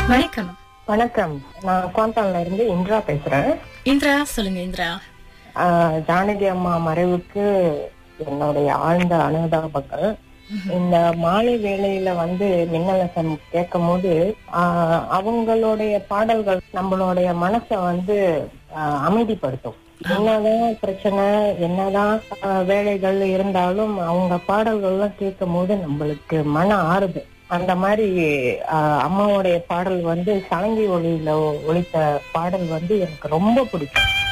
வணக்கம் வணக்கம் நான் குவாந்தான்ல இருந்து இந்திரா பேசுறேன் இந்திரா சொல்லுங்க இந்திரா ஆஹ் ஜானகி அம்மா மறைவுக்கு என்னுடைய ஆழ்ந்த அனுதாபங்கள் இந்த மாலை வேளையில வந்து மின்னலசம் கேட்கும் போது ஆஹ் அவங்களுடைய பாடல்கள் நம்மளுடைய மனசை வந்து ஆஹ் அமைதிப்படுத்தும் என்னதான் பிரச்சனை என்னதான் ஆஹ் வேலைகள் இருந்தாலும் அவங்க பாடல்கள்லாம் கேட்கும் போது நம்மளுக்கு மன ஆறுதல் அந்த மாதிரி ஆஹ் அம்மாவுடைய பாடல் வந்து சலங்கி ஒளியில ஒழித்த பாடல் வந்து எனக்கு ரொம்ப பிடிக்கும்